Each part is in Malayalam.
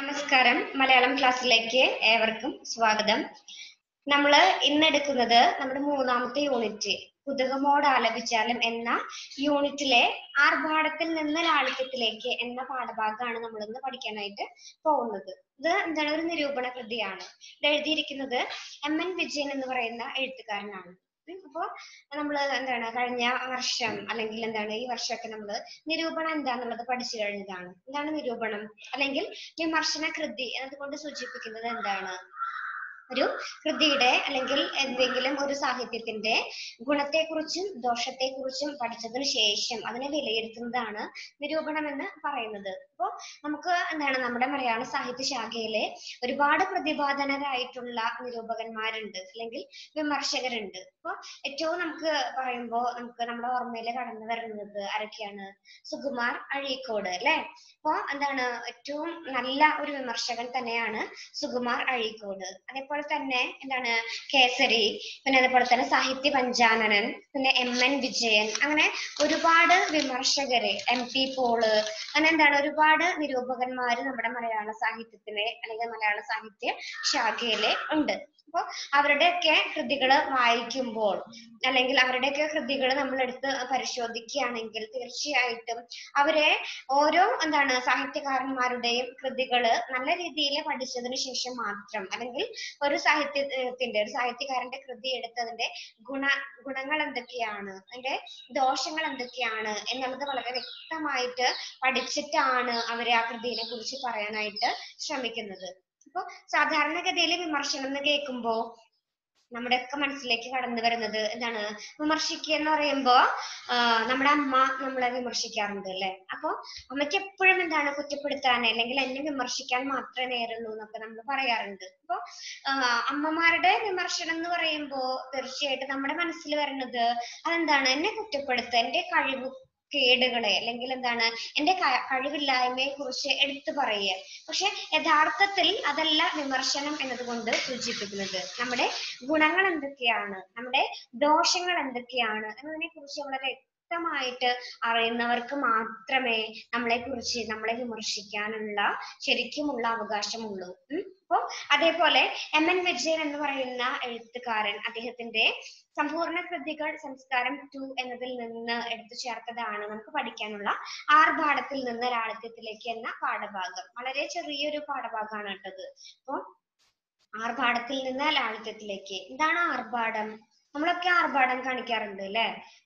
നമസ്കാരം മലയാളം ക്ലാസ്സിലേക്ക് ഏവർക്കും സ്വാഗതം നമ്മൾ ഇന്ന് എടുക്കുന്നത് നമ്മുടെ മൂന്നാമത്തെ യൂണിറ്റ് കുതുകമോട് ആലപിച്ചാലും എന്ന യൂണിറ്റിലെ ആർഭാടത്തിൽ നിന്ന് ലാളിത്യത്തിലേക്ക് എന്ന പാഠഭാഗമാണ് നമ്മൾ ഇന്ന് പഠിക്കാനായിട്ട് പോകുന്നത് ഇത് എന്താണ് ഒരു നിരൂപണ കൃതിയാണ് ഇത് എഴുതിയിരിക്കുന്നത് എം എൻ വിജയൻ എന്ന് പറയുന്ന എഴുത്തുകാരനാണ് ഉം അപ്പോ നമ്മൾ എന്താണ് കഴിഞ്ഞ വർഷം അല്ലെങ്കിൽ എന്താണ് ഈ വർഷമൊക്കെ നമ്മൾ നിരൂപണം എന്താന്നുള്ളത് പഠിച്ചു കഴിഞ്ഞതാണ് എന്താണ് നിരൂപണം അല്ലെങ്കിൽ വിമർശന കൃതി എന്നതുകൊണ്ട് സൂചിപ്പിക്കുന്നത് എന്താണ് ഒരു കൃതിയുടെ അല്ലെങ്കിൽ എന്തെങ്കിലും ഒരു സാഹിത്യത്തിന്റെ ഗുണത്തെക്കുറിച്ചും ദോഷത്തെക്കുറിച്ചും പഠിച്ചതിന് ശേഷം അതിനെ വിലയിരുത്തുന്നതാണ് നിരൂപണം എന്ന് പറയുന്നത് അപ്പോ നമുക്ക് എന്താണ് നമ്മുടെ മലയാള സാഹിത്യ ശാഖയിലെ ഒരുപാട് പ്രതിപാദനരായിട്ടുള്ള നിരൂപകന്മാരുണ്ട് അല്ലെങ്കിൽ വിമർശകരുണ്ട് അപ്പൊ ഏറ്റവും നമുക്ക് പറയുമ്പോൾ നമുക്ക് നമ്മുടെ ഓർമ്മയിൽ കടന്നു വരുന്നത് ആരൊക്കെയാണ് സുകുമാർ അഴീക്കോട് അല്ലെ അപ്പൊ എന്താണ് ഏറ്റവും നല്ല ഒരു വിമർശകൻ തന്നെയാണ് സുകുമാർ അഴീക്കോട് അതേപോലെ തന്നെ എന്താണ് കേസരി പിന്നെ അതേപോലെ തന്നെ സാഹിത്യ പഞ്ചാനനൻ പിന്നെ എം എൻ വിജയൻ അങ്ങനെ ഒരുപാട് വിമർശകര് എം പി പോള് അങ്ങനെ എന്താണ് ഒരുപാട് നിരൂപകന്മാര് നമ്മുടെ മലയാള സാഹിത്യത്തിലെ അല്ലെങ്കിൽ മലയാള സാഹിത്യ ശാഖയിലെ ഉണ്ട് അപ്പൊ അവരുടെയൊക്കെ കൃതികൾ വായിക്കുമ്പോൾ അല്ലെങ്കിൽ അവരുടെയൊക്കെ കൃതികൾ നമ്മൾ എടുത്ത് പരിശോധിക്കുകയാണെങ്കിൽ തീർച്ചയായിട്ടും അവരെ ഓരോ എന്താണ് സാഹിത്യകാരന്മാരുടെയും കൃതികൾ നല്ല രീതിയിൽ പഠിച്ചതിന് ശേഷം മാത്രം അല്ലെങ്കിൽ ഒരു സാഹിത്യത്തിന്റെ ഒരു സാഹിത്യകാരന്റെ കൃതി എടുത്തതിന്റെ ഗുണ ഗുണങ്ങൾ എന്തൊക്കെയാണ് അതിന്റെ ദോഷങ്ങൾ എന്തൊക്കെയാണ് എന്നുള്ളത് വളരെ വ്യക്തമായിട്ട് പഠിച്ചിട്ടാണ് അവര് ആ കൃതിയെ കുറിച്ച് പറയാനായിട്ട് ശ്രമിക്കുന്നത് അപ്പൊ സാധാരണഗതിയിൽ വിമർശനം എന്ന് കേൾക്കുമ്പോ നമ്മുടെയൊക്കെ മനസ്സിലേക്ക് കടന്നു വരുന്നത് എന്താണ് വിമർശിക്കുക എന്ന് പറയുമ്പോ ആഹ് നമ്മുടെ അമ്മ നമ്മളെ വിമർശിക്കാറുണ്ട് അല്ലെ അപ്പൊ അമ്മയ്ക്ക് എപ്പോഴും എന്താണ് കുറ്റപ്പെടുത്താൻ അല്ലെങ്കിൽ എന്നെ വിമർശിക്കാൻ മാത്രമേ നേരുള്ളൂ എന്നൊക്കെ നമ്മൾ പറയാറുണ്ട് അപ്പൊ ആഹ് അമ്മമാരുടെ വിമർശനം എന്ന് പറയുമ്പോ തീർച്ചയായിട്ടും നമ്മുടെ മനസ്സിൽ വരുന്നത് അതെന്താണ് എന്നെ കുറ്റപ്പെടുത്തുക എന്റെ കഴിവ് കേടുകളെ അല്ലെങ്കിൽ എന്താണ് എന്റെ ക- കഴിവില്ലായ്മയെ കുറിച്ച് എടുത്തു പറയുക പക്ഷെ യഥാർത്ഥത്തിൽ അതല്ല വിമർശനം എന്നതുകൊണ്ട് സൂചിപ്പിക്കുന്നത് നമ്മുടെ ഗുണങ്ങൾ എന്തൊക്കെയാണ് നമ്മുടെ ദോഷങ്ങൾ എന്തൊക്കെയാണ് എന്നതിനെ കുറിച്ച് വളരെ വ്യക്തമായിട്ട് അറിയുന്നവർക്ക് മാത്രമേ നമ്മളെ കുറിച്ച് നമ്മളെ വിമർശിക്കാനുള്ള ശരിക്കുമുള്ള അവകാശമുള്ളൂ ഉം അപ്പൊ അതേപോലെ എം എൻ വിജയൻ എന്ന് പറയുന്ന എഴുത്തുകാരൻ അദ്ദേഹത്തിന്റെ സമ്പൂർണ്ണ കൃതികൾ സംസ്കാരം ടു എന്നതിൽ നിന്ന് എടുത്തു ചേർത്തതാണ് നമുക്ക് പഠിക്കാനുള്ള ആർഭാടത്തിൽ നിന്ന് ലാളിത്യത്തിലേക്ക് എന്ന പാഠഭാഗം വളരെ ചെറിയൊരു പാഠഭാഗമാണ് കേട്ടത് അപ്പൊ ആർഭാടത്തിൽ നിന്ന് ലാളിത്യത്തിലേക്ക് എന്താണ് ആർഭാടം നമ്മളൊക്കെ ആർഭാടം കാണിക്കാറുണ്ട് അല്ലെ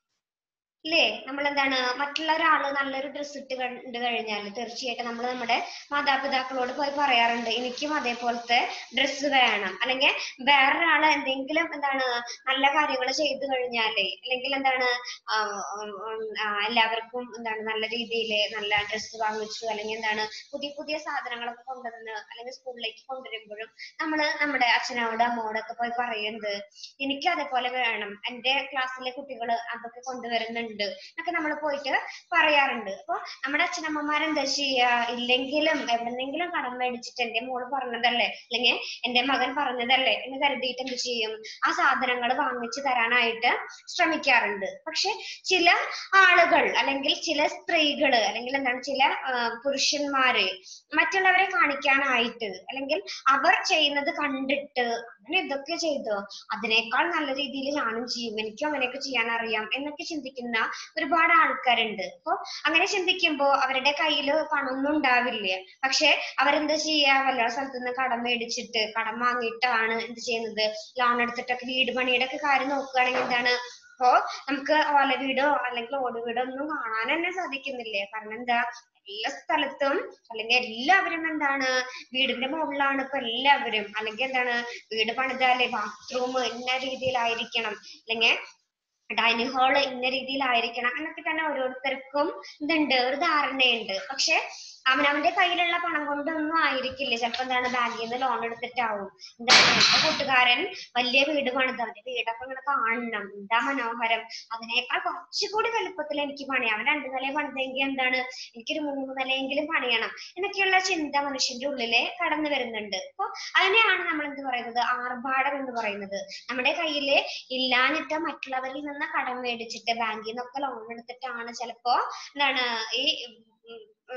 ഇല്ലേ നമ്മൾ എന്താണ് മറ്റുള്ള ഒരാള് നല്ലൊരു ഡ്രസ്സ് ഇട്ട് കണ്ടു കഴിഞ്ഞാൽ തീർച്ചയായിട്ടും നമ്മൾ നമ്മുടെ മാതാപിതാക്കളോട് പോയി പറയാറുണ്ട് എനിക്കും അതേപോലത്തെ ഡ്രസ്സ് വേണം അല്ലെങ്കിൽ വേറൊരാള് എന്തെങ്കിലും എന്താണ് നല്ല കാര്യങ്ങൾ ചെയ്തു കഴിഞ്ഞാലേ അല്ലെങ്കിൽ എന്താണ് ആ, ഉം, ഉം, ആ, എല്ലാവർക്കും എന്താണ് നല്ല രീതിയിൽ നല്ല ഡ്രസ്സ് വാങ്ങിച്ചു അല്ലെങ്കിൽ എന്താണ് പുതിയ പുതിയ സാധനങ്ങളൊക്കെ കൊണ്ടുവന്ന് അല്ലെങ്കിൽ സ്കൂളിലേക്ക് കൊണ്ടുവരുമ്പോഴും നമ്മൾ നമ്മുടെ അച്ഛനോട് അമ്മോടൊക്കെ പോയി പറയുന്നത് എനിക്കും അതേപോലെ വേണം എന്റെ ക്ലാസ്സിലെ കുട്ടികൾ അതൊക്കെ കൊണ്ടുവരുന്നുണ്ട് എന്നൊക്കെ നമ്മൾ പോയിട്ട് പറയാറുണ്ട് അപ്പൊ നമ്മുടെ അച്ഛനമ്മമാരെന്താ ചെയ്യാ ഇല്ലെങ്കിലും എവിടെന്നെങ്കിലും കടം മേടിച്ചിട്ട് എന്റെ മോള് പറഞ്ഞതല്ലേ അല്ലെങ്കിൽ എന്റെ മകൻ പറഞ്ഞതല്ലേ എന്ന് കരുതിയിട്ട് എന്ത് ചെയ്യും ആ സാധനങ്ങൾ വാങ്ങിച്ചു തരാനായിട്ട് ശ്രമിക്കാറുണ്ട് പക്ഷെ ചില ആളുകൾ അല്ലെങ്കിൽ ചില സ്ത്രീകള് അല്ലെങ്കിൽ എന്താണ് ചില ആ, പുരുഷന്മാര് മറ്റുള്ളവരെ കാണിക്കാനായിട്ട് അല്ലെങ്കിൽ അവർ ചെയ്യുന്നത് കണ്ടിട്ട് അങ്ങനെ ഇതൊക്കെ ചെയ്തോ അതിനേക്കാൾ നല്ല രീതിയിൽ ഞാനും ചെയ്യും എനിക്കും അങ്ങനെയൊക്കെ ചെയ്യാൻ അറിയാം എന്നൊക്കെ ചിന്തിക്കുന്ന ഒരുപാട് ആൾക്കാരുണ്ട് അപ്പൊ അങ്ങനെ ചിന്തിക്കുമ്പോ അവരുടെ കയ്യിൽ പണമൊന്നും ഉണ്ടാവില്ല പക്ഷെ അവരെന്താ ചെയ്യാ വല്ല സ്ഥലത്തു നിന്ന് കടം മേടിച്ചിട്ട് കടം വാങ്ങിയിട്ടാണ് എന്ത് ചെയ്യുന്നത് ലോൺ എടുത്തിട്ടൊക്കെ വീട് പണിയുടെ ഒക്കെ കാര്യം നോക്കുകയാണെങ്കിൽ എന്താണ് ഇപ്പോ നമുക്ക് ഓല വീടോ അല്ലെങ്കിൽ ഓട് വീടോ ഒന്നും കാണാൻ തന്നെ സാധിക്കുന്നില്ലേ കാരണം എന്താ എല്ലാ സ്ഥലത്തും അല്ലെങ്കിൽ എല്ലാവരും എന്താണ് വീടിന്റെ മുകളിലാണ് ഇപ്പൊ എല്ലാവരും അല്ലെങ്കിൽ എന്താണ് വീട് പണിതാലേ ബാത്റൂം ഇന്ന രീതിയിലായിരിക്കണം അല്ലെങ്കിൽ ഡൈനിങ് ഹാള് ഇന്ന രീതിയിലായിരിക്കണം എന്നൊക്കെ തന്നെ ഓരോരുത്തർക്കും ഇതുണ്ട് ഒരു ധാരണയുണ്ട് പക്ഷെ അവനവന്റെ കയ്യിലുള്ള പണം കൊണ്ടൊന്നും ആയിരിക്കില്ല ചിലപ്പോ എന്താണ് ബാങ്കിൽ നിന്ന് ലോൺ എടുത്തിട്ടാവും എന്താണ് എന്റെ കൂട്ടുകാരൻ വലിയ വീട് പണിത് അവന്റെ വീടൊക്കെ ഇങ്ങനെ കാണണം എന്താ മനോഹരം അതിനേക്കാൾ കുറച്ചുകൂടി വലുപ്പത്തിൽ എനിക്ക് പണിയാം അവൻ രണ്ടു നില പണിതെങ്കിൽ എന്താണ് എനിക്കൊരു മൂന്ന് നിലയെങ്കിലും പണിയണം എന്നൊക്കെയുള്ള ചിന്ത മനുഷ്യന്റെ ഉള്ളില് കടന്നു വരുന്നുണ്ട് അപ്പൊ അതിനെയാണ് നമ്മൾ എന്ത് പറയുന്നത് ആർഭാടം എന്ന് പറയുന്നത് നമ്മുടെ കയ്യില് ഇല്ലാഞ്ഞിട്ട് മറ്റുള്ളവരിൽ നിന്ന് കടം മേടിച്ചിട്ട് ബാങ്കിൽ നിന്നൊക്കെ ലോൺ എടുത്തിട്ടാണ് ചിലപ്പോ എന്താണ് ഈ നമ്മൾ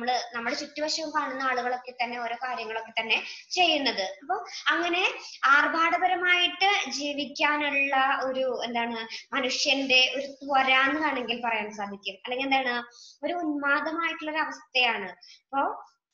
നമ്മള് നമ്മുടെ ചുറ്റുവശവും കാണുന്ന ആളുകളൊക്കെ തന്നെ ഓരോ കാര്യങ്ങളൊക്കെ തന്നെ ചെയ്യുന്നത് അപ്പൊ അങ്ങനെ ആർഭാടപരമായിട്ട് ജീവിക്കാനുള്ള ഒരു എന്താണ് മനുഷ്യന്റെ ഒരു ത്വര എന്ന് വേണമെങ്കിൽ പറയാൻ സാധിക്കും അല്ലെങ്കിൽ എന്താണ് ഒരു ഉന്മാദമായിട്ടുള്ള ഒരു അവസ്ഥയാണ് അപ്പൊ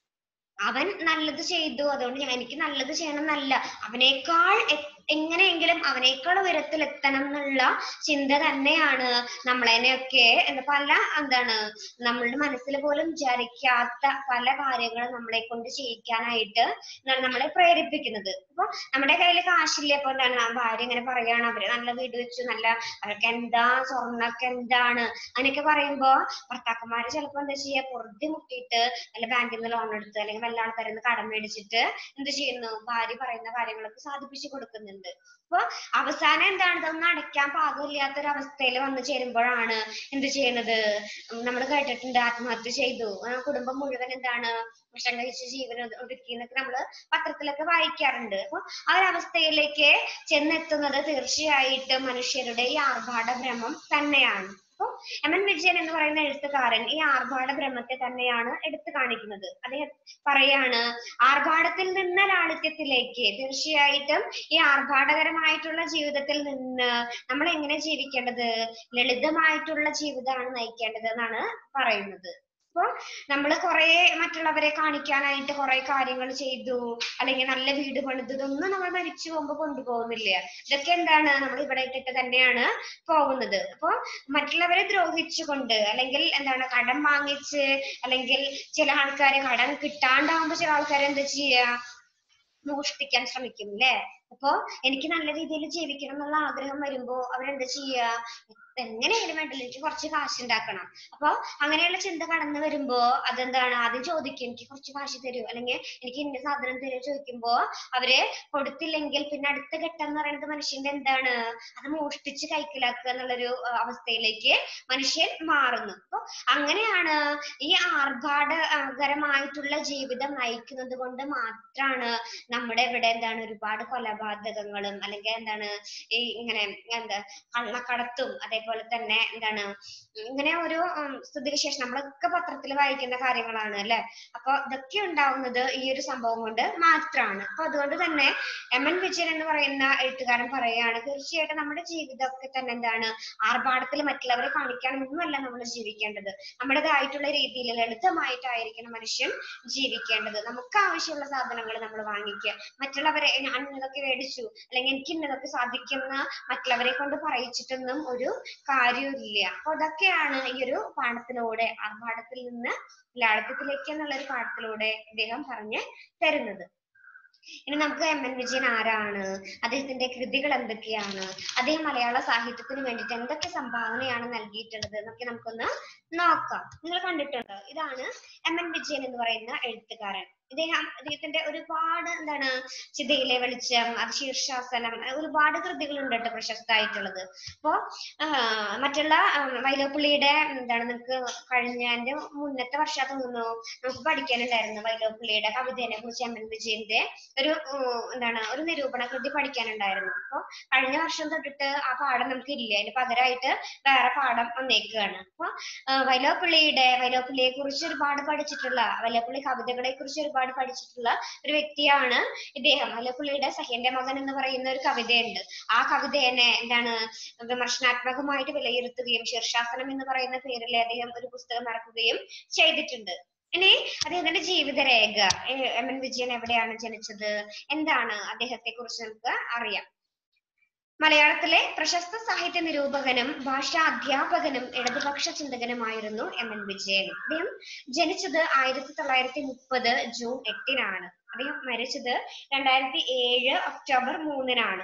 അവൻ നല്ലത് ചെയ്തു അതുകൊണ്ട് ഞാൻ എനിക്ക് നല്ലത് ചെയ്യണം എന്നല്ല അവനേക്കാൾ എ- എങ്ങനെയെങ്കിലും അവനേക്കാൾ ഉയരത്തിൽ എത്തണം എന്നുള്ള ചിന്ത തന്നെയാണ് നമ്മളെയൊക്കെ എന്താ പല എന്താണ് നമ്മളുടെ മനസ്സിൽ പോലും വിചാരിക്കാത്ത പല കാര്യങ്ങളും നമ്മളെ കൊണ്ട് ചെയ്യിക്കാനായിട്ട് എന്താണ് നമ്മളെ പ്രേരിപ്പിക്കുന്നത് അപ്പൊ നമ്മുടെ കയ്യിൽ കാശില്ല അപ്പൊ എന്താണ് ആ ഭാര്യ ഇങ്ങനെ പറയാണ് അവര് നല്ല വീട് വെച്ചു നല്ല അവർക്ക് എന്താ സ്വർണ്ണൊക്കെ എന്താണ് അങ്ങനെയൊക്കെ പറയുമ്പോ ഭർത്താക്കന്മാര് ചിലപ്പോ എന്താ ചെയ്യാ പൊറുതി മുട്ടിയിട്ട് വല്ല ബാങ്കിൽ നിന്ന് ലോൺ എടുത്ത് അല്ലെങ്കിൽ വല്ല ആൾക്കാരിൽ നിന്ന് കടം മേടിച്ചിട്ട് എന്ത് ചെയ്യുന്നു ഭാര്യ പറയുന്ന കാര്യങ്ങളൊക്കെ സാധിപ്പിച്ചു കൊടുക്കുന്നുണ്ട് അപ്പൊ അവസാനം എന്താണ് ഇതൊന്നും അടയ്ക്കാൻ പാകമില്ലാത്ത ഒരു അവസ്ഥയിൽ വന്നു ചേരുമ്പോഴാണ് എന്ത് ചെയ്യുന്നത് നമ്മൾ കേട്ടിട്ടുണ്ട് ആത്മഹത്യ ചെയ്തു ആ കുടുംബം മുഴുവൻ എന്താണ് വിഷം കഴിച്ച് ജീവൻ ഒതു- ഒടുക്കി എന്നൊക്കെ നമ്മള് പത്രത്തിലൊക്കെ വായിക്കാറുണ്ട് അപ്പൊ ആ ഒരു അവസ്ഥയിലേക്ക് ചെന്നെത്തുന്നത് തീർച്ചയായിട്ടും മനുഷ്യരുടെ ഈ ആർഭാട ഭ്രമം തന്നെയാണ് അപ്പൊ എം എൻ വിജയൻ എന്ന് പറയുന്ന എഴുത്തുകാരൻ ഈ ആർഭാട ഭ്രമത്തെ തന്നെയാണ് എടുത്തു കാണിക്കുന്നത് അദ്ദേഹം പറയാണ് ആർഭാടത്തിൽ നിന്ന് ലാളിത്യത്തിലേക്ക് തീർച്ചയായിട്ടും ഈ ആർഭാടകരമായിട്ടുള്ള ജീവിതത്തിൽ നിന്ന് നമ്മൾ എങ്ങനെ ജീവിക്കേണ്ടത് ലളിതമായിട്ടുള്ള ജീവിതമാണ് നയിക്കേണ്ടത് എന്നാണ് പറയുന്നത് അപ്പൊ നമ്മൾ കുറെ മറ്റുള്ളവരെ കാണിക്കാനായിട്ട് കുറെ കാര്യങ്ങൾ ചെയ്തു അല്ലെങ്കിൽ നല്ല വീട് പണിതു ഇതൊന്നും നമ്മൾ മരിച്ചു പോകുമ്പോ കൊണ്ടുപോകുന്നില്ല ഇതൊക്കെ എന്താണ് നമ്മൾ ഇവിടെ ഇട്ടിട്ട് തന്നെയാണ് പോകുന്നത് അപ്പൊ മറ്റുള്ളവരെ ദ്രോഹിച്ചുകൊണ്ട് അല്ലെങ്കിൽ എന്താണ് കടം വാങ്ങിച്ച് അല്ലെങ്കിൽ ചില ആൾക്കാര് കടം കിട്ടാണ്ടാവുമ്പോ ചില ആൾക്കാർ എന്താ ചെയ്യാ മോഷ്ടിക്കാൻ ശ്രമിക്കും ല്ലേ അപ്പൊ എനിക്ക് നല്ല രീതിയിൽ ജീവിക്കണം എന്നുള്ള ആഗ്രഹം വരുമ്പോ അവരെന്താ ചെയ്യാ എങ്ങനെയായാലും വേണ്ടില്ല എനിക്ക് കുറച്ച് കാശ് ഉണ്ടാക്കണം അപ്പൊ അങ്ങനെയുള്ള ചിന്ത കടന്നു വരുമ്പോ അതെന്താണ് ആദ്യം ചോദിക്കും എനിക്ക് കുറച്ച് കാശ് തരൂ അല്ലെങ്കിൽ എനിക്ക് ഇന്ന സാധനം തരൂ ചോദിക്കുമ്പോ അവര് കൊടുത്തില്ലെങ്കിൽ പിന്നെ അടുത്ത ഘട്ടം എന്ന് പറയുന്നത് മനുഷ്യന്റെ എന്താണ് അത് മോഷ്ടിച്ച് കൈക്കലാക്കുക എന്നുള്ളൊരു ആ, അവസ്ഥയിലേക്ക് മനുഷ്യൻ മാറുന്നു അപ്പൊ അങ്ങനെയാണ് ഈ ആർഭാടകരമായിട്ടുള്ള ജീവിതം നയിക്കുന്നത് കൊണ്ട് മാത്രാണ് നമ്മുടെ ഇവിടെ എന്താണ് ഒരുപാട് കൊലപാതകങ്ങളും അല്ലെങ്കിൽ എന്താണ് ഈ ഇങ്ങനെ എന്താ കള്ളക്കടത്തും അതേപോലെ തന്നെ എന്താണ് ഇങ്ങനെ ഒരു ഉം, സ്ഥിതിവിശേഷം നമ്മളൊക്കെ പത്രത്തിൽ വായിക്കുന്ന കാര്യങ്ങളാണ് അല്ലെ അപ്പൊ ഇതൊക്കെ ഉണ്ടാവുന്നത് ഈ ഒരു സംഭവം കൊണ്ട് മാത്രമാണ് അപ്പൊ അതുകൊണ്ട് തന്നെ എം എൻ വിജയൻ എന്ന് പറയുന്ന എഴുത്തുകാരൻ പറയുകയാണ് തീർച്ചയായിട്ടും നമ്മുടെ ജീവിതമൊക്കെ തന്നെ എന്താണ് ആർഭാടത്തിൽ മറ്റുള്ളവരെ കാണിക്കാനൊന്നുമല്ല നമ്മൾ ജീവിക്കേണ്ടത് നമ്മുടേതായിട്ടുള്ള രീതിയിൽ ലളിതമായിട്ടായിരിക്കണം മനുഷ്യൻ ജീവിക്കേണ്ടത് നമുക്ക് ആവശ്യമുള്ള സാധനങ്ങൾ നമ്മൾ വാങ്ങിക്കുക മറ്റുള്ളവരെ ഞാൻ ഇന്നതൊക്കെ മേടിച്ചു അല്ലെങ്കിൽ എനിക്ക് ഇന്നതൊക്കെ സാധിക്കുന്ന മറ്റുള്ളവരെ കൊണ്ട് പറയിച്ചിട്ടൊന്നും ഒരു കാര്യമില്ല അപ്പൊ അതൊക്കെയാണ് ഈ ഒരു പാഠത്തിലൂടെ ആർഭാടത്തിൽ നിന്ന് ലാളിത്യത്തിലേക്ക് എന്നുള്ള ഒരു പാഠത്തിലൂടെ ഇദ്ദേഹം പറഞ്ഞു തരുന്നത് ഇനി നമുക്ക് എം എൻ വിജയൻ ആരാണ് അദ്ദേഹത്തിന്റെ കൃതികൾ എന്തൊക്കെയാണ് അദ്ദേഹം മലയാള സാഹിത്യത്തിന് വേണ്ടിയിട്ട് എന്തൊക്കെ സംഭാവനയാണ് നൽകിയിട്ടുള്ളത് എന്നൊക്കെ നമുക്കൊന്ന് നോക്കാം നിങ്ങൾ കണ്ടിട്ടുണ്ടോ ഇതാണ് എം എൻ വിജയൻ എന്ന് പറയുന്ന എഴുത്തുകാരൻ ഇദ്ദേഹം അദ്ദേഹത്തിന്റെ ഒരുപാട് എന്താണ് ചിതയിലെ വെളിച്ചം അത് ശീർഷാസനം അഹ് ഒരുപാട് കൃതികളുണ്ട് കേട്ടോ പ്രശസ്തമായിട്ടുള്ളത് അപ്പോ ആഹ് മറ്റുള്ള ആഹ് വൈലോപ്പിള്ളിയുടെ എന്താണ് നമുക്ക് കഴിഞ്ഞ എന്റെ മുന്നത്തെ വർഷം തോന്നുന്നു നമുക്ക് പഠിക്കാനുണ്ടായിരുന്നു വൈലോപ്പിള്ളിയുടെ കവിതേനെ കുറിച്ച് എം എൻ വിജയന്റെ ഒരു ഉം, എന്താണ് ഒരു നിരൂപണ കൃതി പഠിക്കാനുണ്ടായിരുന്നു അപ്പൊ കഴിഞ്ഞ വർഷം തൊട്ടിട്ട് ആ പാഠം നമുക്ക് ഇല്ല അതിന് പകരമായിട്ട് വേറെ പാഠം വന്നേക്കുകയാണ് അപ്പൊ ആഹ് വൈലോപ്പിള്ളിയുടെ വൈലോപ്പിള്ളിയെ കുറിച്ച് ഒരുപാട് പഠിച്ചിട്ടുള്ള വൈലോപ്പിള്ളി കവിതകളെ കുറിച്ച് ഒരുപാട് പഠിച്ചിട്ടുള്ള ഒരു വ്യക്തിയാണ് ഇദ്ദേഹം വൈലോപ്പിള്ളിയുടെ സഹ്യന്റെ മകൻ എന്ന് പറയുന്ന ഒരു കവിതയുണ്ട് ആ കവിതേനെ എന്താണ് വിമർശനാത്മകമായിട്ട് വിലയിരുത്തുകയും ശീർഷാസനം എന്ന് പറയുന്ന പേരിൽ അദ്ദേഹം ഒരു പുസ്തകം ഇറക്കുകയും ചെയ്തിട്ടുണ്ട് ഇനി അദ്ദേഹത്തിന്റെ ജീവിതരേഖ ഏ- എം എൻ വിജയൻ എവിടെയാണ് ജനിച്ചത് എന്താണ് അദ്ദേഹത്തെ കുറിച്ച് നമുക്ക് അറിയാം മലയാളത്തിലെ പ്രശസ്ത സാഹിത്യ നിരൂപകനും ഭാഷാ അധ്യാപകനും ഇടതുപക്ഷ ചിന്തകനുമായിരുന്നു എം എൻ വിജയൻ അദ്ദേഹം ജനിച്ചത് ആയിരത്തി തൊള്ളായിരത്തി മുപ്പത് ജൂൺ എട്ടിനാണ് അദ്ദേഹം മരിച്ചത് രണ്ടായിരത്തി ഏഴ് ഒക്ടോബർ മൂന്നിനാണ്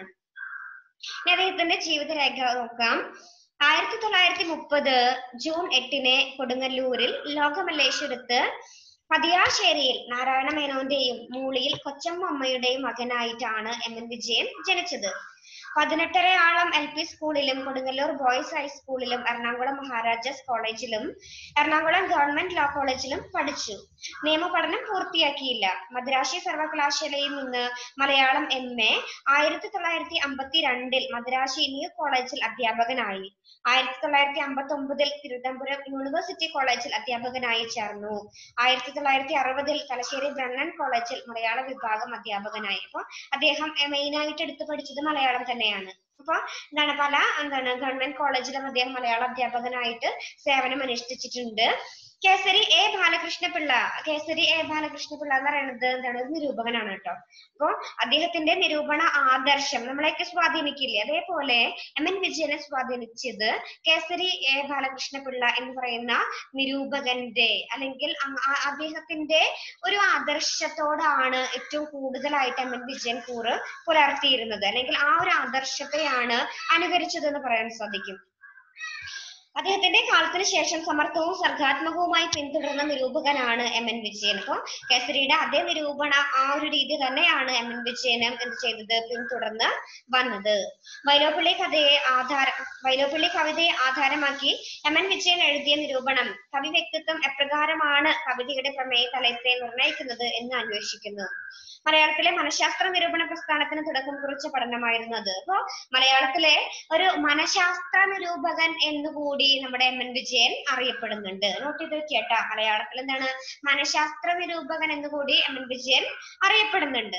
ഇനി അദ്ദേഹത്തിന്റെ ജീവിതരേഖ നോക്കാം ആയിരത്തി തൊള്ളായിരത്തി മുപ്പത് ജൂൺ എട്ടിന് കൊടുങ്ങല്ലൂരിൽ ലോകമല്ലേശ്വരത്ത് പതിയാശ്ശേരിയിൽ നാരായണ മേനോന്റെയും മൂളിയിൽ കൊച്ചമ്മ അമ്മയുടെയും മകനായിട്ടാണ് എം എൻ വിജയൻ ജനിച്ചത് പതിനെട്ടരയോളം എൽ പി സ്കൂളിലും കൊടുങ്ങല്ലൂർ ബോയ്സ് ഹൈസ്കൂളിലും എറണാകുളം മഹാരാജാസ് കോളേജിലും എറണാകുളം ഗവൺമെന്റ് ലോ കോളേജിലും പഠിച്ചു നിയമപഠനം പൂർത്തിയാക്കിയില്ല മദ്രാശി സർവകലാശാലയിൽ നിന്ന് മലയാളം എം എ ആയിരത്തി തൊള്ളായിരത്തി അമ്പത്തി രണ്ടിൽ മദ്രാശി ന്യൂ കോളേജിൽ അധ്യാപകനായി ആയിരത്തി തൊള്ളായിരത്തി അമ്പത്തി ഒമ്പതിൽ തിരുവനന്തപുരം യൂണിവേഴ്സിറ്റി കോളേജിൽ അധ്യാപകനായി ചേർന്നു ആയിരത്തി തൊള്ളായിരത്തി അറുപതിൽ തലശ്ശേരി ബ്രണ്ണൻ കോളേജിൽ മലയാള വിഭാഗം അധ്യാപകനായി അപ്പൊ അദ്ദേഹം മെയിൻ ആയിട്ട് എടുത്തു പഠിച്ചത് മലയാളം തന്നെയാണ് അപ്പൊ എന്താണ് പല എന്താണ് ഗവൺമെന്റ് കോളേജിലും അദ്ദേഹം മലയാള അധ്യാപകനായിട്ട് സേവനം അനുഷ്ഠിച്ചിട്ടുണ്ട് കേസരി എ ബാലകൃഷ്ണപിള്ള കേസരി എ ബാലകൃഷ്ണപിള്ള എന്ന് പറയുന്നത് എന്താണ് ഒരു നിരൂപകനാണ് കേട്ടോ അപ്പൊ അദ്ദേഹത്തിന്റെ നിരൂപണ ആദർശം നമ്മളെയൊക്കെ സ്വാധീനിക്കില്ലേ അതേപോലെ എം എൻ വിജയനെ സ്വാധീനിച്ചത് കേസരി എ ബാലകൃഷ്ണപിള്ള എന്ന് പറയുന്ന നിരൂപകന്റെ അല്ലെങ്കിൽ അ- ആ- അദ്ദേഹത്തിന്റെ ഒരു ആദർശത്തോടാണ് ഏറ്റവും കൂടുതലായിട്ട് എം എൻ വിജയൻ കൂറ് പുലർത്തിയിരുന്നത് അല്ലെങ്കിൽ ആ ഒരു ആദർശത്തെയാണ് അനുകരിച്ചത് എന്ന് പറയാൻ സാധിക്കും അദ്ദേഹത്തിന്റെ കാലത്തിന് ശേഷം സമർത്ഥവും സർഗാത്മകവുമായി പിന്തുടർന്ന നിരൂപകനാണ് എം എൻ വിജയൻ അപ്പൊ കേസരിയുടെ അതേ നിരൂപണ ആ ഒരു രീതി തന്നെയാണ് എം എൻ വിജയനും എന്ത് ചെയ്തത് പിന്തുടർന്ന് വന്നത് വൈലോപ്പിള്ളി കഥയെ ആധാര വൈലോപ്പിള്ളി കവിതയെ ആധാരമാക്കി എം എൻ വിജയൻ എഴുതിയ നിരൂപണം കവി വ്യക്തിത്വം എപ്രകാരമാണ് കവിതയുടെ പ്രമേയ തലത്തെ നിർണ്ണയിക്കുന്നത് എന്ന് അന്വേഷിക്കുന്നു മലയാളത്തിലെ മനഃശാസ്ത്ര നിരൂപണ പ്രസ്ഥാനത്തിന് തുടക്കം കുറിച്ച പഠനമായിരുന്നു അത് അപ്പോ മലയാളത്തിലെ ഒരു മനഃശാസ്ത്ര നിരൂപകൻ എന്നുകൂടി നമ്മുടെ എം എൻ വിജയൻ അറിയപ്പെടുന്നുണ്ട് നോട്ട് ചെയ്ത് കേട്ടാ മലയാളത്തിൽ എന്താണ് മനഃശാസ്ത്ര നിരൂപകൻ എന്നുകൂടി എം എൻ വിജയൻ അറിയപ്പെടുന്നുണ്ട്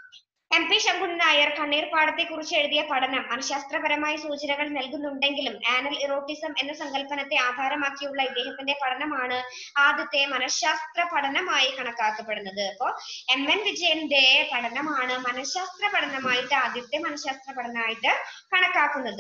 എം പി ശങ്കുണ്ണൻ നായർ കണ്ണീർപ്പാടത്തെ കുറിച്ച് എഴുതിയ പഠനം മനഃശാസ്ത്രപരമായ സൂചനകൾ നൽകുന്നുണ്ടെങ്കിലും ആനൽ ഇറോട്ടിസം എന്ന സങ്കല്പനത്തെ ആധാരമാക്കിയുള്ള ഇദ്ദേഹത്തിന്റെ പഠനമാണ് ആദ്യത്തെ മനഃശാസ്ത്ര പഠനമായി കണക്കാക്കപ്പെടുന്നത് അപ്പോ എം എൻ വിജയന്റെ പഠനമാണ് മനഃശാസ്ത്ര പഠനമായിട്ട് ആദ്യത്തെ മനഃശാസ്ത്ര പഠനമായിട്ട് കണക്കാക്കുന്നത്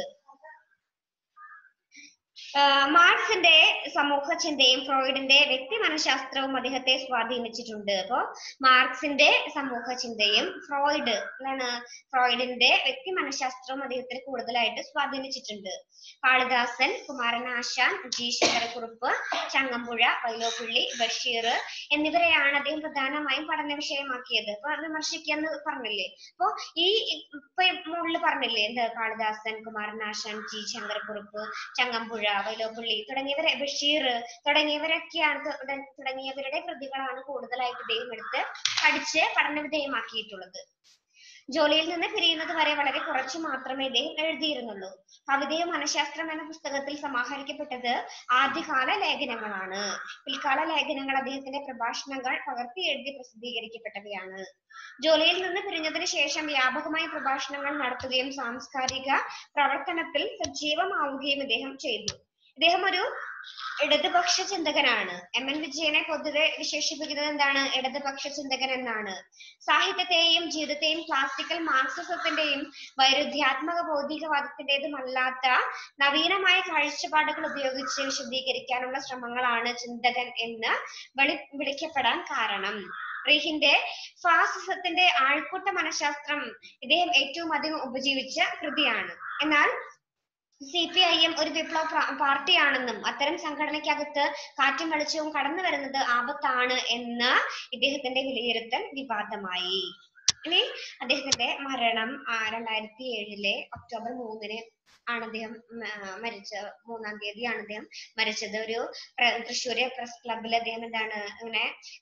ആഹ് മാർക്സിന്റെ സമൂഹ ചിന്തയും ഫ്രോയിഡിന്റെ വ്യക്തി മനഃശാസ്ത്രവും അദ്ദേഹത്തെ സ്വാധീനിച്ചിട്ടുണ്ട് അപ്പോ മാർക്സിന്റെ സമൂഹ ചിന്തയും ഫ്രോയിഡ് എന്താണ് ഫ്രോയിഡിന്റെ വ്യക്തി മനഃശാസ്ത്രവും അദ്ദേഹത്തിന് കൂടുതലായിട്ട് സ്വാധീനിച്ചിട്ടുണ്ട് കാളിദാസൻ കുമാരനാശാൻ ജി ശങ്കരക്കുറുപ്പ് ചങ്ങമ്പുഴ വൈലോപ്പിള്ളി ബഷീർ എന്നിവരെയാണ് അദ്ദേഹം പ്രധാനമായും പഠന വിഷയമാക്കിയത് അപ്പൊ വിമർശിക്കാന്ന് പറഞ്ഞില്ലേ അപ്പൊ ഈ ഇപ്പൊ മുകളിൽ പറഞ്ഞില്ലേ എന്ത് കാളിദാസൻ കുമാരനാശാൻ ജി ശങ്കരക്കുറുപ്പ് ചങ്ങമ്പുഴ വൈലോപ്പിള്ളി തുടങ്ങിയവരെ ബഷീർ തുടങ്ങിയവരൊക്കെയാണ് തു- തുട- തുടങ്ങിയവരുടെ കൃതികളാണ് കൂടുതലായിട്ട് ഇദ്ദേഹം എടുത്ത് പഠിച്ച് പഠന വിധേയമാക്കിയിട്ടുള്ളത് ജോലിയിൽ നിന്ന് പിരിയുന്നത് വരെ വളരെ കുറച്ചു മാത്രമേ ഇദ്ദേഹം എഴുതിയിരുന്നുള്ളൂ കവിതയും മനഃശാസ്ത്രം എന്ന പുസ്തകത്തിൽ സമാഹരിക്കപ്പെട്ടത് ആദ്യകാല ലേഖനങ്ങളാണ് പിൽക്കാല ലേഖനങ്ങൾ അദ്ദേഹത്തിന്റെ പ്രഭാഷണങ്ങൾ പകർത്തി എഴുതി പ്രസിദ്ധീകരിക്കപ്പെട്ടവയാണ് ജോലിയിൽ നിന്ന് പിരിഞ്ഞതിന് ശേഷം വ്യാപകമായി പ്രഭാഷണങ്ങൾ നടത്തുകയും സാംസ്കാരിക പ്രവർത്തനത്തിൽ സജീവമാവുകയും ഇദ്ദേഹം ചെയ്തു ഇദ്ദേഹം ഒരു ഇടതുപക്ഷ ചിന്തകനാണ് എം എൻ വിജയനെ പൊതുവെ വിശേഷിപ്പിക്കുന്നത് എന്താണ് ഇടതുപക്ഷ ചിന്തകൻ എന്നാണ് സാഹിത്യത്തെയും ജീവിതത്തെയും ക്ലാസിക്കൽ മാർക്സിസത്തിന്റെയും വൈരുദ്ധ്യാത്മക ഭൗതികവാദത്തിന്റേതുമല്ലാത്ത നവീനമായ കാഴ്ചപ്പാടുകൾ ഉപയോഗിച്ച് വിശദീകരിക്കാനുള്ള ശ്രമങ്ങളാണ് ചിന്തകൻ എന്ന് വിളി വിളിക്കപ്പെടാൻ കാരണം റീഹിന്റെ ഫാസിസത്തിന്റെ ആൾക്കൂട്ട മനഃശാസ്ത്രം ഇദ്ദേഹം ഏറ്റവും അധികം ഉപജീവിച്ച കൃതിയാണ് എന്നാൽ സി പി ഐ എം ഒരു വിപ്ലവ പ്ര- പാർട്ടിയാണെന്നും അത്തരം സംഘടനയ്ക്കകത്ത് കാറ്റും വെളിച്ചവും കടന്നു വരുന്നത് ആപത്താണ് എന്ന ഇദ്ദേഹത്തിന്റെ വിലയിരുത്തൽ വിവാദമായി ഇനി അദ്ദേഹത്തിന്റെ മരണം ആ, രണ്ടായിരത്തി ഏഴിലെ ഒക്ടോബർ മൂന്നിന് ആണ് അദ്ദേഹം ഉം, ആ, മരിച്ച മൂന്നാം തീയതിയാണ് അദ്ദേഹം മരിച്ചത് ഒരു പ്ര- തൃശ്ശൂര് പ്രസ് ക്ലബിൽ അദ്ദേഹം എന്താണ് ഇങ്ങനെ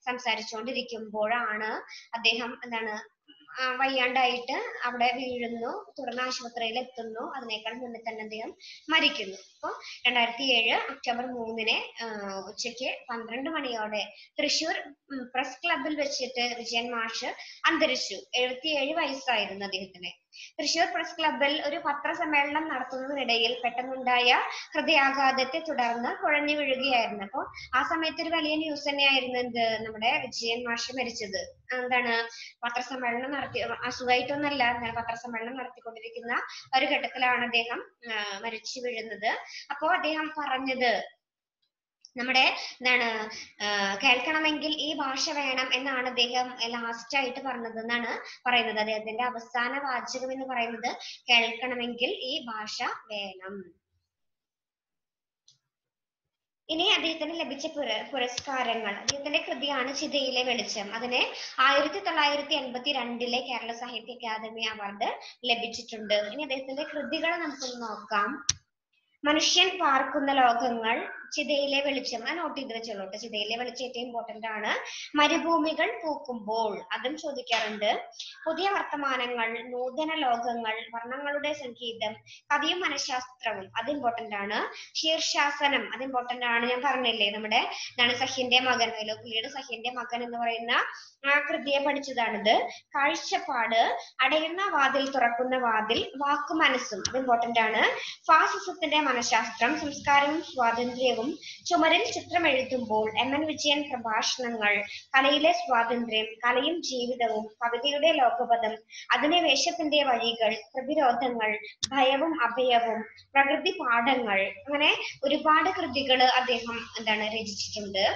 സംസാരിച്ചുകൊണ്ടിരിക്കുമ്പോഴാണ് അദ്ദേഹം എന്താണ് ആ, വയ്യാണ്ടായിട്ട് അവിടെ വീഴുന്നു തുടർന്ന് ആശുപത്രിയിൽ എത്തുന്നു അതിനേക്കാൾ മുന്നേ തന്നെ അദ്ദേഹം മരിക്കുന്നു അപ്പൊ രണ്ടായിരത്തി ഏഴ് ഒക്ടോബർ മൂന്നിന് ആ, ഉച്ചയ്ക്ക് പന്ത്രണ്ട് മണിയോടെ തൃശൂർ ഉം, പ്രസ് ക്ലബിൽ വെച്ചിട്ട് വിജയൻ മാഷ് അന്തരിച്ചു എഴുപത്തിയേഴ് വയസ്സായിരുന്നു അദ്ദേഹത്തിന് തൃശൂർ പ്രസ് ക്ലബിൽ ഒരു പത്രസമ്മേളനം നടത്തുന്നതിനിടയിൽ പെട്ടെന്നുണ്ടായ ഹൃദയാഘാതത്തെ തുടർന്ന് കുഴഞ്ഞു വീഴുകയായിരുന്നു അപ്പൊ ആ സമയത്ത് ഒരു വലിയ ന്യൂസ് തന്നെയായിരുന്നു എന്ത് നമ്മുടെ വിജയൻ മാഷ് മരിച്ചത് എന്താണ് പത്രസമ്മേളനം നടത്തി അസുഖമായിട്ടൊന്നല്ല എന്താണ് പത്രസമ്മേളനം നടത്തിക്കൊണ്ടിരിക്കുന്ന ഒരു ഘട്ടത്തിലാണ് അദ്ദേഹം ആ, മരിച്ചു വീഴുന്നത് അപ്പോ അദ്ദേഹം പറഞ്ഞത് നമ്മുടെ എന്താണ് ആ, കേൾക്കണമെങ്കിൽ ഈ ഭാഷ വേണം എന്നാണ് അദ്ദേഹം ലാസ്റ്റ് ആയിട്ട് പറഞ്ഞത് എന്നാണ് പറയുന്നത് അദ്ദേഹത്തിന്റെ അവസാന വാചകം എന്ന് പറയുന്നത് കേൾക്കണമെങ്കിൽ ഈ ഭാഷ വേണം ഇനി അദ്ദേഹത്തിന് ലഭിച്ച പുര പുരസ്കാരങ്ങൾ അദ്ദേഹത്തിന്റെ കൃതിയാണ് ചിതയിലെ വെളിച്ചം അതിന് ആയിരത്തി തൊള്ളായിരത്തി എൺപത്തി രണ്ടിലെ കേരള സാഹിത്യ അക്കാദമി അവാർഡ് ലഭിച്ചിട്ടുണ്ട് ഇനി അദ്ദേഹത്തിന്റെ കൃതികൾ നമുക്കൊന്ന് നോക്കാം മനുഷ്യൻ പാർക്കുന്ന ലോകങ്ങൾ ചിതയിലെ വെളിച്ചം അത് നോട്ട് ചെയ്ത് വെച്ചോളൂ കേട്ടോ ചിതയിലെ വെളിച്ചം ഏറ്റവും ഇമ്പോർട്ടന്റ് ആണ് മരുഭൂമികൾ പൂക്കുമ്പോൾ അതും ചോദിക്കാറുണ്ട് പുതിയ വർത്തമാനങ്ങൾ നൂതന ലോകങ്ങൾ വർണ്ണങ്ങളുടെ സംഗീതം കഥയും മനഃശാസ്ത്രവും അത് ഇമ്പോർട്ടന്റ് ആണ് ശീർഷാസനം അത് ഇമ്പോർട്ടന്റ് ആണ് ഞാൻ പറഞ്ഞില്ലേ നമ്മുടെ എന്താണ് സഹ്യന്റെ മകൻ പുള്ളിയുടെ സഹ്യന്റെ മകൻ എന്ന് പറയുന്ന ആ കൃതിയെ പഠിച്ചതാണിത് കാഴ്ചപ്പാട് അടയുന്ന വാതിൽ തുറക്കുന്ന വാതിൽ വാക്കു മനസ്സും അത് ഇമ്പോർട്ടന്റ് ആണ് ഫാസിസത്തിന്റെ മനഃശാസ്ത്രം സംസ്കാരവും സ്വാതന്ത്ര്യവും ചുമരിൽ ചിത്രം എഴുതുമ്പോൾ എം എൻ വിജയൻ പ്രഭാഷണങ്ങൾ കലയിലെ സ്വാതന്ത്ര്യം കലയും ജീവിതവും കവിതയുടെ ലോകപഥം അതിനെ വേഷത്തിന്റെ വഴികൾ പ്രതിരോധങ്ങൾ ഭയവും അഭയവും പ്രകൃതി പാഠങ്ങൾ അങ്ങനെ ഒരുപാട് കൃതികൾ അദ്ദേഹം എന്താണ് രചിച്ചിട്ടുണ്ട്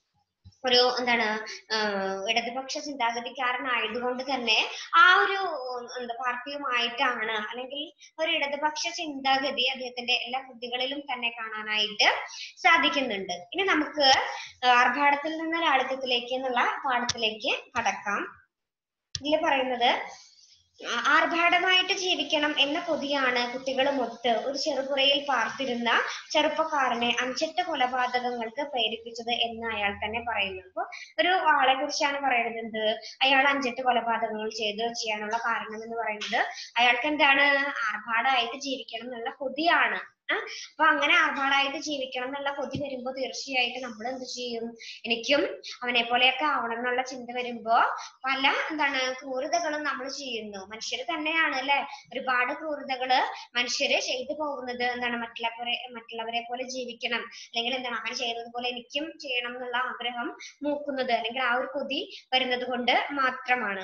ഒരു എന്താണ് ആഹ് ഇടതുപക്ഷ ചിന്താഗതിക്കാരനായതുകൊണ്ട് തന്നെ ആ ഒരു എന്താ പാർട്ടിയുമായിട്ടാണ് അല്ലെങ്കിൽ ഒരു ഇടതുപക്ഷ ചിന്താഗതി അദ്ദേഹത്തിന്റെ എല്ലാ കൃതികളിലും തന്നെ കാണാനായിട്ട് സാധിക്കുന്നുണ്ട് ഇനി നമുക്ക് ആർഭാടത്തിൽ നിന്ന് ലാളിത്യത്തിലേക്ക് എന്നുള്ള പാഠത്തിലേക്ക് കടക്കാം ഇതിൽ പറയുന്നത് ആ- ആർഭാടമായിട്ട് ജീവിക്കണം എന്ന കൊതിയാണ് കുട്ടികളുമൊത്ത് ഒരു ചെറുപുറയിൽ പാർത്തിരുന്ന ചെറുപ്പക്കാരനെ അഞ്ചെട്ട് കൊലപാതകങ്ങൾക്ക് പ്രേരിപ്പിച്ചത് എന്ന് അയാൾ തന്നെ പറയുന്നു അപ്പൊ ഒരു ആളെ കുറിച്ചാണ് പറയുന്നത് എന്ത് അയാൾ അഞ്ചെട്ട് കൊലപാതകങ്ങൾ ചെയ്ത് ചെയ്യാനുള്ള കാരണം എന്ന് പറയുന്നത് അയാൾക്ക് എന്താണ് ആർഭാടമായിട്ട് ജീവിക്കണം എന്നുള്ള കൊതിയാണ് ആ അപ്പൊ അങ്ങനെ ആർഭാടായിട്ട് ജീവിക്കണം എന്നുള്ള കൊതി വരുമ്പോ തീർച്ചയായിട്ടും നമ്മൾ എന്ത് ചെയ്യും എനിക്കും അവനെ പോലെയൊക്കെ ആവണം എന്നുള്ള ചിന്ത വരുമ്പോ പല എന്താണ് ക്രൂരതകളും നമ്മൾ ചെയ്യുന്നു മനുഷ്യർ തന്നെയാണ് അല്ലെ ഒരുപാട് ക്രൂരതകള് മനുഷ്യര് ചെയ്തു പോകുന്നത് എന്താണ് മറ്റുള്ളവരെ മറ്റുള്ളവരെ പോലെ ജീവിക്കണം അല്ലെങ്കിൽ എന്താണ് അവൻ ചെയ്യുന്നത് പോലെ എനിക്കും ചെയ്യണം എന്നുള്ള ആഗ്രഹം മൂക്കുന്നത് അല്ലെങ്കിൽ ആ ഒരു കൊതി വരുന്നത് കൊണ്ട് മാത്രമാണ്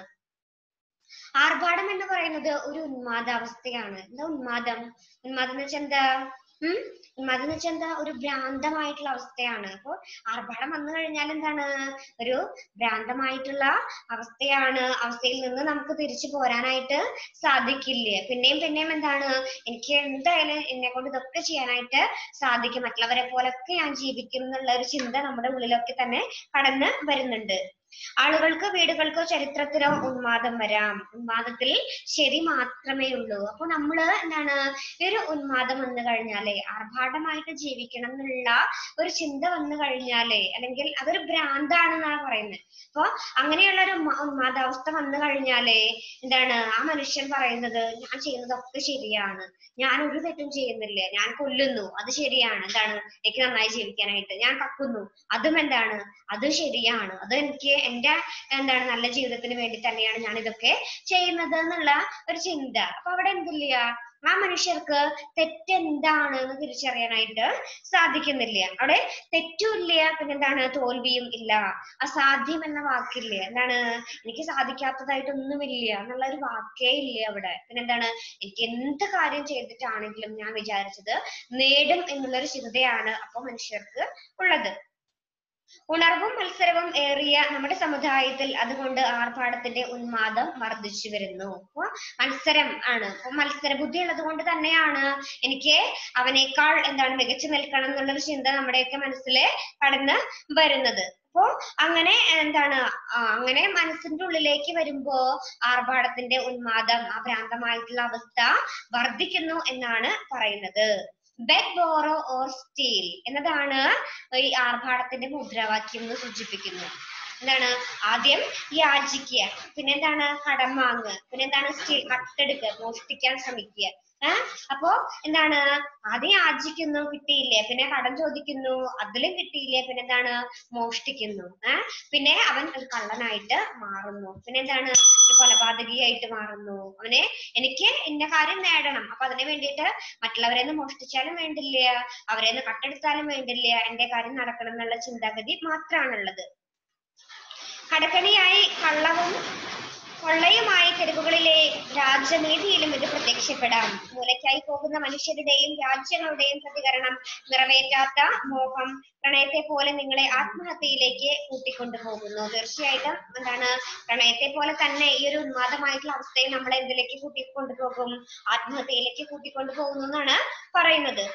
ആർഭാടം എന്ന് പറയുന്നത് ഒരു ഉന്മാദാവസ്ഥയാണ് എന്താ ഉന്മാദം ഉന്മാദം എന്ന് വെച്ചാൽ എന്താ ഉം ഉന്മാദം എന്ന് വെച്ചാൽ എന്താ ഒരു ഭ്രാന്തമായിട്ടുള്ള അവസ്ഥയാണ് അപ്പൊ ആർഭാടം വന്നു കഴിഞ്ഞാൽ എന്താണ് ഒരു ഭ്രാന്തമായിട്ടുള്ള അവസ്ഥയാണ് അവസ്ഥയിൽ നിന്ന് നമുക്ക് തിരിച്ചു പോരാനായിട്ട് സാധിക്കില്ല പിന്നെയും പിന്നെയും എന്താണ് എനിക്ക് എന്തായാലും എന്നെ കൊണ്ട് ഇതൊക്കെ ചെയ്യാനായിട്ട് സാധിക്കും മറ്റുള്ളവരെ പോലൊക്കെ ഞാൻ ജീവിക്കും എന്നുള്ള ഒരു ചിന്ത നമ്മുടെ ഉള്ളിലൊക്കെ തന്നെ കടന്ന് വരുന്നുണ്ട് ആളുകൾക്ക് വീടുകൾക്കോ ചരിത്രത്തിലോ ഉന്മാദം വരാം ഉന്മാദത്തിൽ ശരി മാത്രമേ ഉള്ളൂ അപ്പൊ നമ്മള് എന്താണ് ഈ ഒരു ഉന്മാദം വന്നു കഴിഞ്ഞാലേ ആർഭാടമായിട്ട് ജീവിക്കണം എന്നുള്ള ഒരു ചിന്ത വന്നു കഴിഞ്ഞാലേ അല്ലെങ്കിൽ അതൊരു ഭ്രാന്താണെന്നാണ് പറയുന്നത് അപ്പൊ അങ്ങനെയുള്ള ഒരു ഉന്മ- ഉന്മാദാവസ്ഥ വന്നു കഴിഞ്ഞാലേ എന്താണ് ആ മനുഷ്യൻ പറയുന്നത് ഞാൻ ചെയ്യുന്നതൊക്കെ ശരിയാണ് ഞാൻ ഒരു തെറ്റും ചെയ്യുന്നില്ല ഞാൻ കൊല്ലുന്നു അത് ശരിയാണ് എന്താണ് എനിക്ക് നന്നായി ജീവിക്കാനായിട്ട് ഞാൻ കക്കുന്നു അതും എന്താണ് അത് ശരിയാണ് അത് എനിക്ക് എന്റെ എന്താണ് നല്ല ജീവിതത്തിന് വേണ്ടി തന്നെയാണ് ഞാൻ ഇതൊക്കെ ചെയ്യുന്നത് എന്നുള്ള ഒരു ചിന്ത അപ്പൊ അവിടെ എന്തില്ല ആ മനുഷ്യർക്ക് തെറ്റെന്താണ് എന്ന് തിരിച്ചറിയാനായിട്ട് സാധിക്കുന്നില്ല അവിടെ തെറ്റുമില്ല പിന്നെന്താണ് തോൽവിയും ഇല്ല അസാധ്യം എന്ന വാക്കില്ല എന്താണ് എനിക്ക് സാധിക്കാത്തതായിട്ടൊന്നുമില്ല എന്നുള്ള ഒരു വാക്കേ ഇല്ല അവിടെ പിന്നെന്താണ് എനിക്ക് എന്ത് കാര്യം ചെയ്തിട്ടാണെങ്കിലും ഞാൻ വിചാരിച്ചത് നേടും എന്നുള്ളൊരു ചിന്തയാണ് അപ്പൊ മനുഷ്യർക്ക് ഉള്ളത് ഉണർവും മത്സരവും ഏറിയ നമ്മുടെ സമുദായത്തിൽ അതുകൊണ്ട് ആർഭാടത്തിന്റെ ഉന്മാദം വർദ്ധിച്ചു വരുന്നു അപ്പൊ മത്സരം ആണ് അപ്പൊ മത്സര ബുദ്ധി ഉള്ളത് കൊണ്ട് തന്നെയാണ് എനിക്ക് അവനേക്കാൾ എന്താണ് മികച്ചു നിൽക്കണം എന്നുള്ളൊരു ചിന്ത നമ്മുടെയൊക്കെ മനസ്സിൽ കടന്ന് വരുന്നത് അപ്പോ അങ്ങനെ എന്താണ് ആ, അങ്ങനെ മനസ്സിന്റെ ഉള്ളിലേക്ക് വരുമ്പോ ആർഭാടത്തിന്റെ ഉന്മാദം ആ ഭ്രാന്തമായിട്ടുള്ള അവസ്ഥ വർദ്ധിക്കുന്നു എന്നാണ് പറയുന്നത് ബെഗ് ബോറോ ഓർ സ്റ്റീൽ എന്നതാണ് ഈ ആർഭാടത്തിന്റെ മുദ്രാവാക്യം എന്ന് സൂചിപ്പിക്കുന്നു എന്താണ് ആദ്യം യാചിക്കുക പിന്നെന്താണ് കടം വാങ്ങുക പിന്നെന്താണ് സ്റ്റീൽ കട്ടെടുക്കുക മോഷ്ടിക്കാൻ ശ്രമിക്കുക ഏഹ് അപ്പോ എന്താണ് ആദ്യം യാചിക്കുന്നു കിട്ടിയില്ലേ പിന്നെ കടം ചോദിക്കുന്നു അതിലും കിട്ടിയില്ലേ പിന്നെ എന്താണ് മോഷ്ടിക്കുന്നു ഏഹ് പിന്നെ അവൻ ഒരു കള്ളനായിട്ട് മാറുന്നു പിന്നെ എന്താണ് ഒരു കൊലപാതകിയായിട്ട് മാറുന്നു അവനെ എനിക്ക് ഇന്ന കാര്യം നേടണം അപ്പൊ അതിന് വേണ്ടിയിട്ട് മറ്റുള്ളവരെ നിന്ന് മോഷ്ടിച്ചാലും വേണ്ടില്ല അവരെ നിന്ന് കട്ടെടുത്താലും വേണ്ടില്ല എന്റെ കാര്യം നടക്കണം എന്നുള്ള ചിന്താഗതി മാത്രമാണുള്ളത് കടക്കണിയായി കള്ളവും കൊള്ളയുമായി തെരുവുകളിലെ രാജനീതിയിലും ഇത് പ്രത്യക്ഷപ്പെടാം മൂലയ്ക്കായി പോകുന്ന മനുഷ്യരുടെയും രാജ്യങ്ങളുടെയും പ്രതികരണം നിറവേറ്റാത്ത മോഹം പ്രണയത്തെ പോലെ നിങ്ങളെ ആത്മഹത്യയിലേക്ക് കൂട്ടിക്കൊണ്ടുപോകുന്നു തീർച്ചയായിട്ടും എന്താണ് പ്രണയത്തെ പോലെ തന്നെ ഈ ഒരു ഉന്മാദമായിട്ടുള്ള അവസ്ഥയെ നമ്മളെ എന്തിലേക്ക് കൂട്ടിക്കൊണ്ടുപോകും ആത്മഹത്യയിലേക്ക് കൂട്ടിക്കൊണ്ടുപോകുന്നു എന്നാണ് പറയുന്നത്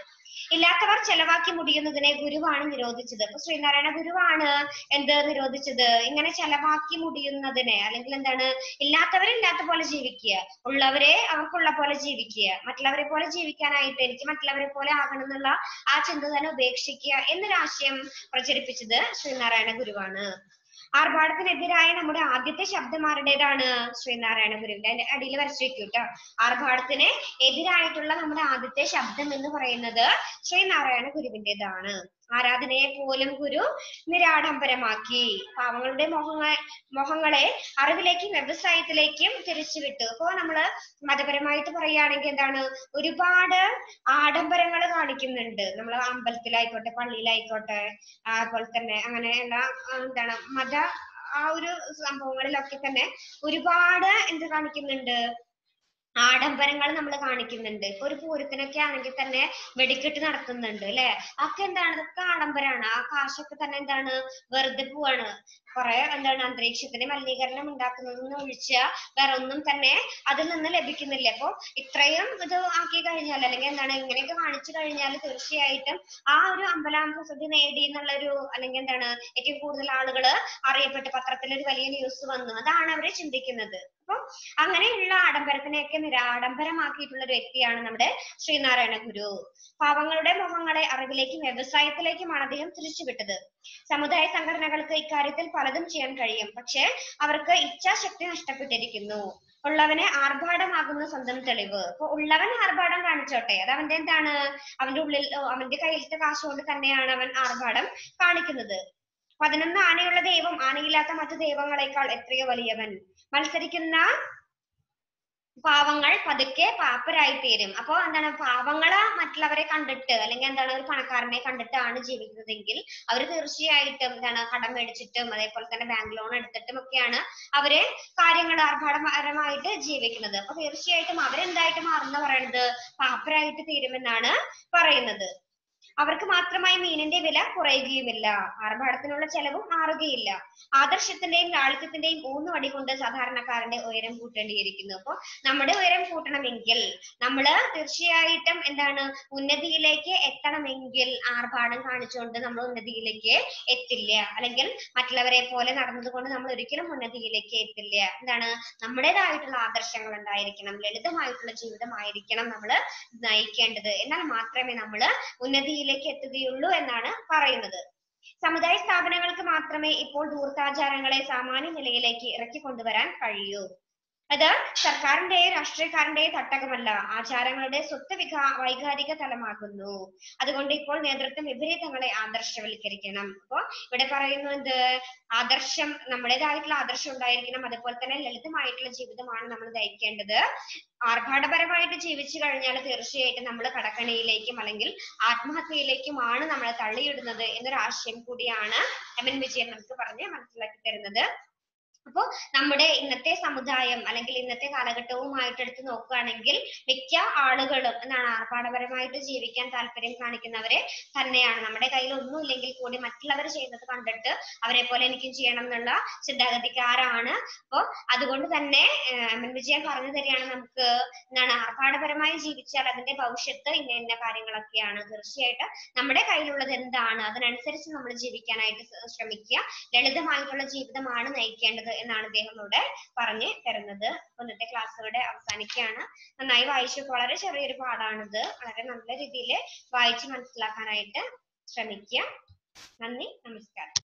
ഇല്ലാത്തവർ ചെലവാക്കി മുടിയുന്നതിനെ ഗുരുവാണ് നിരോധിച്ചത് അപ്പൊ ശ്രീനാരായണ ഗുരുവാണ് എന്ത് നിരോധിച്ചത് ഇങ്ങനെ ചെലവാക്കി മുടിയുന്നതിനെ അല്ലെങ്കിൽ എന്താണ് ഇല്ലാത്തവരെ ഇല്ലാത്ത പോലെ ജീവിക്കുക ഉള്ളവരെ അവർക്കുള്ള പോലെ ജീവിക്കുക മറ്റുള്ളവരെ പോലെ ജീവിക്കാനായിട്ട് എനിക്ക് മറ്റുള്ളവരെ പോലെ ആകണം എന്നുള്ള ആ ചിന്ത തന്നെ ഉപേക്ഷിക്കുക എന്നൊരാശയം പ്രചരിപ്പിച്ചത് ശ്രീനാരായണ ഗുരുവാണ് ആർഭാടത്തിനെതിരായ നമ്മുടെ ആദ്യത്തെ ശബ്ദം ആരുടേതാണ് ശ്രീനാരായണ ഗുരുവിന്റെ അതിന്റെ അടിയിൽ വരച്ചു വെക്കൂ കേട്ടോ ആർഭാടത്തിന് എതിരായിട്ടുള്ള നമ്മുടെ ആദ്യത്തെ ശബ്ദം എന്ന് പറയുന്നത് ശ്രീനാരായണ ഗുരുവിന്റേതാണ് ആരാധനയെ പോലും ഗുരു നിരാഡംബരമാക്കി പാവങ്ങളുടെ മോഹങ്ങ മോഹങ്ങളെ അറിവിലേക്കും വ്യവസായത്തിലേക്കും തിരിച്ചുവിട്ടു അപ്പോ നമ്മള് മതപരമായിട്ട് പറയുകയാണെങ്കിൽ എന്താണ് ഒരുപാട് ആഡംബരങ്ങൾ കാണിക്കുന്നുണ്ട് നമ്മൾ അമ്പലത്തിലായിക്കോട്ടെ പള്ളിയിലായിക്കോട്ടെ അതുപോലെ തന്നെ അങ്ങനെയുള്ള ആ, എന്താണ് മത ആ ഒരു സംഭവങ്ങളിലൊക്കെ തന്നെ ഒരുപാട് എന്ത് കാണിക്കുന്നുണ്ട് ആഡംബരങ്ങൾ നമ്മൾ കാണിക്കുന്നുണ്ട് ഇപ്പൊ ഒരു പൂരത്തിനൊക്കെ ആണെങ്കിൽ തന്നെ വെടിക്കെട്ട് നടത്തുന്നുണ്ട് അല്ലെ അതൊക്കെ എന്താണ് ഇതൊക്കെ ആഡംബരമാണ് ആ കാശൊക്കെ തന്നെ എന്താണ് വെറുതെ പോവാണ് കുറെ എന്താണ് അന്തരീക്ഷത്തിന് മലിനീകരണം ഉണ്ടാക്കുന്നതെന്ന് ഒഴിച്ചാൽ വേറെ ഒന്നും തന്നെ അതിൽ നിന്ന് ലഭിക്കുന്നില്ല അപ്പൊ ഇത്രയും ഇത് ആക്കി കഴിഞ്ഞാൽ അല്ലെങ്കിൽ എന്താണ് ഇങ്ങനെയൊക്കെ കാണിച്ചു കഴിഞ്ഞാൽ തീർച്ചയായിട്ടും ആ ഒരു അമ്പലാം പ്രസിദ്ധി നേടി എന്നുള്ളൊരു അല്ലെങ്കിൽ എന്താണ് ഏറ്റവും കൂടുതൽ ആളുകള് അറിയപ്പെട്ട് പത്രത്തിൽ ഒരു വലിയ ന്യൂസ് വന്നു അതാണ് അവര് ചിന്തിക്കുന്നത് അപ്പൊ അങ്ങനെയുള്ള ആഡംബരത്തിനെയൊക്കെ നിരാഡംബരമാക്കിയിട്ടുള്ള ഒരു വ്യക്തിയാണ് നമ്മുടെ ശ്രീനാരായണ ഗുരു പാവങ്ങളുടെ മുഖങ്ങളെ അറിവിലേക്കും വ്യവസായത്തിലേക്കുമാണ് അദ്ദേഹം തിരിച്ചുവിട്ടത് സമുദായ സംഘടനകൾക്ക് ഇക്കാര്യത്തിൽ പലതും ചെയ്യാൻ കഴിയും പക്ഷെ അവർക്ക് ഇച്ഛാശക്തി നഷ്ടപ്പെട്ടിരിക്കുന്നു ഉള്ളവനെ ആർഭാടമാകുന്ന സ്വന്തം തെളിവ് അപ്പൊ ഉള്ളവൻ ആർഭാടം കാണിച്ചോട്ടെ അത് അവന്റെ എന്താണ് അവന്റെ ഉള്ളിൽ ഓ, അവന്റെ കയ്യിലത്തെ കാശ് കൊണ്ട് തന്നെയാണ് അവൻ ആർഭാടം കാണിക്കുന്നത് പതിനൊന്ന് ആനയുള്ള ദൈവം ആനയില്ലാത്ത മറ്റു ദൈവങ്ങളെക്കാൾ എത്രയോ വലിയവൻ മത്സരിക്കുന്ന പാവങ്ങൾ പതുക്കെ പാപ്പരായി തീരും അപ്പോ എന്താണ് പാവങ്ങള് മറ്റുള്ളവരെ കണ്ടിട്ട് അല്ലെങ്കിൽ എന്താണ് ഒരു പണക്കാരനെ കണ്ടിട്ടാണ് ജീവിക്കുന്നതെങ്കിൽ അവർ തീർച്ചയായിട്ടും എന്താണ് കടം മേടിച്ചിട്ടും അതേപോലെ തന്നെ ബാങ്ക് ലോൺ എടുത്തിട്ടും ഒക്കെയാണ് അവര് കാര്യങ്ങൾ ആർഭാടപരമായിട്ട് ജീവിക്കുന്നത് അപ്പൊ തീർച്ചയായിട്ടും അവരെന്തായിട്ട് മാറുന്ന പറയുന്നത് പാപ്പരായിട്ട് തീരുമെന്നാണ് പറയുന്നത് അവർക്ക് മാത്രമായി മീനിന്റെ വില കുറയുകയുമില്ല ആർഭാടത്തിനുള്ള ചെലവും മാറുകയില്ല ആദർശത്തിന്റെയും ലാളിത്യത്തിന്റെയും ഊന്നുവടി കൊണ്ട് സാധാരണക്കാരന്റെ ഉയരം കൂട്ടേണ്ടിയിരിക്കുന്നു അപ്പൊ നമ്മുടെ ഉയരം കൂട്ടണമെങ്കിൽ നമ്മള് തീർച്ചയായിട്ടും എന്താണ് ഉന്നതിയിലേക്ക് എത്തണമെങ്കിൽ ആർഭാടം കാണിച്ചുകൊണ്ട് നമ്മൾ ഉന്നതിയിലേക്ക് എത്തില്ല അല്ലെങ്കിൽ മറ്റുള്ളവരെ പോലെ നടന്നതുകൊണ്ട് നമ്മൾ ഒരിക്കലും ഉന്നതിയിലേക്ക് എത്തില്ല എന്താണ് നമ്മുടേതായിട്ടുള്ള ആദർശങ്ങൾ ഉണ്ടായിരിക്കണം ലളിതമായിട്ടുള്ള ജീവിതമായിരിക്കണം നമ്മൾ നയിക്കേണ്ടത് എന്നാൽ മാത്രമേ നമ്മൾ ഉന്നതിയിലേക്ക് എത്തുകയുള്ളൂ എന്നാണ് പറയുന്നത് സമുദായ സ്ഥാപനങ്ങൾക്ക് മാത്രമേ ഇപ്പോൾ ധൂർത്താചാരങ്ങളെ സാമാന്യ നിലയിലേക്ക് ഇറക്കി കൊണ്ടുവരാൻ കഴിയൂ അത് സർക്കാരിന്റെയോ രാഷ്ട്രീയക്കാരന്റെയോ തട്ടകമല്ല ആചാരങ്ങളുടെ സ്വത്ത് വികാ വൈകാരിക തലമാകുന്നു അതുകൊണ്ട് ഇപ്പോൾ നേതൃത്വം വിപരീതങ്ങളെ ആദർശവൽക്കരിക്കണം അപ്പൊ ഇവിടെ പറയുന്നത് ആദർശം നമ്മുടേതായിട്ടുള്ള ആദർശം ഉണ്ടായിരിക്കണം അതുപോലെ തന്നെ ലളിതമായിട്ടുള്ള ജീവിതമാണ് നമ്മൾ നയിക്കേണ്ടത് ആർഭാടപരമായിട്ട് ജീവിച്ചു കഴിഞ്ഞാൽ തീർച്ചയായിട്ടും നമ്മൾ കടക്കണിയിലേക്കും അല്ലെങ്കിൽ ആത്മഹത്യയിലേക്കുമാണ് നമ്മളെ തള്ളിയിടുന്നത് എന്നൊരു ആശയം കൂടിയാണ് എം എൻ വിജയൻ നമുക്ക് പറഞ്ഞ് മനസ്സിലാക്കി തരുന്നത് അപ്പോ നമ്മുടെ ഇന്നത്തെ സമുദായം അല്ലെങ്കിൽ ഇന്നത്തെ കാലഘട്ടവുമായിട്ട് എടുത്ത് നോക്കുകയാണെങ്കിൽ മിക്ക ആളുകളും എന്താണ് ആർഭാടപരമായിട്ട് ജീവിക്കാൻ താല്പര്യം കാണിക്കുന്നവരെ തന്നെയാണ് നമ്മുടെ കയ്യിൽ ഒന്നുമില്ലെങ്കിൽ കൂടി മറ്റുള്ളവർ ചെയ്യുന്നത് കണ്ടിട്ട് അവരെ പോലെ എനിക്കും ചെയ്യണം എന്നുള്ള ചിന്താഗതിക്കാരാണ് അപ്പോ അതുകൊണ്ട് തന്നെ ഏഹ്, എം എൻ വിജയൻ പറഞ്ഞു തരികയാണ് നമുക്ക് എന്താണ് ആർഭാടപരമായി ജീവിച്ചാൽ അതിന്റെ ഭവിഷ്യത്ത് ഇന്ന ഇന്ന കാര്യങ്ങളൊക്കെയാണ് തീർച്ചയായിട്ടും നമ്മുടെ കയ്യിലുള്ളത് എന്താണ് അതിനനുസരിച്ച് നമ്മൾ ജീവിക്കാനായിട്ട് സ- ശ്രമിക്കുക ലളിതമായിട്ടുള്ള ജീവിതമാണ് നയിക്കേണ്ടത് എന്നാണ് ഇദ്ദേഹം ഇവിടെ പറഞ്ഞു തരുന്നത് അപ്പൊ ഇന്നത്തെ ക്ലാസ് ഇവിടെ അവസാനിക്കുകയാണ് നന്നായി വായിച്ചു വളരെ ചെറിയൊരു പാഠാണിത് വളരെ നല്ല രീതിയിൽ വായിച്ച് മനസ്സിലാക്കാനായിട്ട് ശ്രമിക്കുക നന്ദി നമസ്കാരം